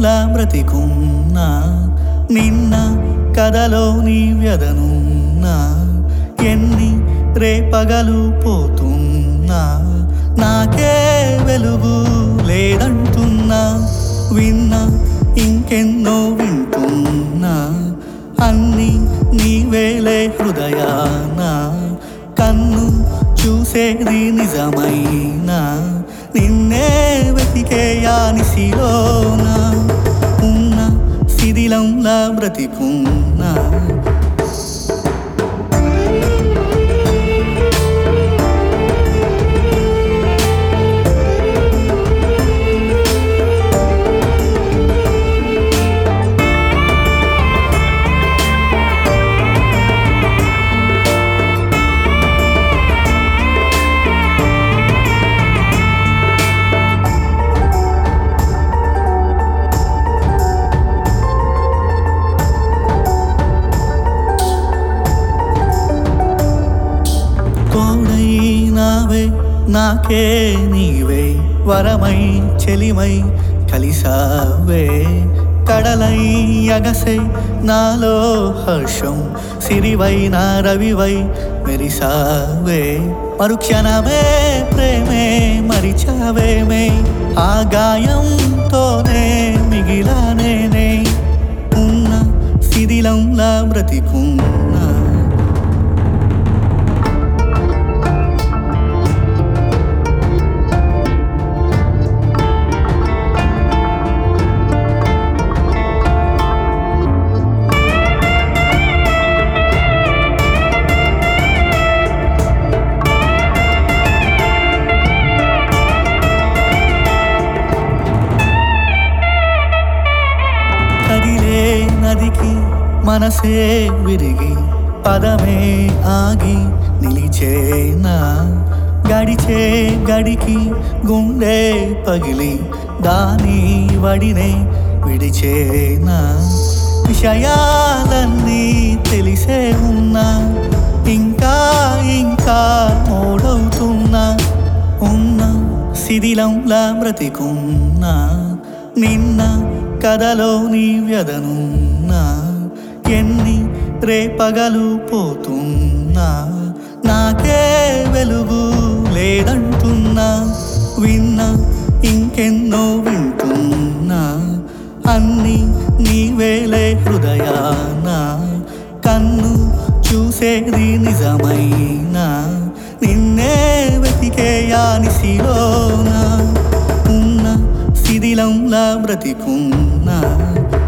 శిథిలంలా బ్రతికున్నా నిన్న కథలో నీ వ్యధనున్నా ఎన్ని రేపగలు పోతున్నా నాకే వెలుగు లేదంటున్నా విన్నా ఇంకెన్నో వింటున్నా అన్ని నీవేలే హృదయాన కన్ను చూసేది నిజమైనా నిన్నే వెతికేయా నిశిలోన ఉన్న శిథిలంలా బ్రతికున్నా కోడై నావే నాకే నీవే వరమై చెలిమై కలిసావే కడలై అగసై నాలో హర్షం సిరివై నా రవివై మెరిసావే మరుక్షణమే ప్రేమే మరిచావేమే ఆ గాయంతోనే మిగిలానేనే ఉన్న శిథిలంలా బ్రతికున్నా కదిలే నదికి మనసే విరిగి పదమే ఆగి నిలిచేనా గడిచే గడికి గుండె పగిలి దాని వడినే విడిచేనా విషయాలన్నీ తెలిసే ఉన్నా ఇంకా ఇంకా మోడవుతున్నా ఉన్న శిథిలంలా బ్రతికున్నా నిన్న కథలో నీ వ్యధనున్నా ఎన్ని రేపగలు పోతున్నా నాకే వెలుగు లేదంటున్నా విన్నా ఇంకెన్నో వింటున్నా అన్ని నీవేలే హృదయాన కన్ను చూసేది నిజమైనా నిన్నే వెతికేయా నిశిలోన ఉన్న శిథిలంలా బ్రతికున్నా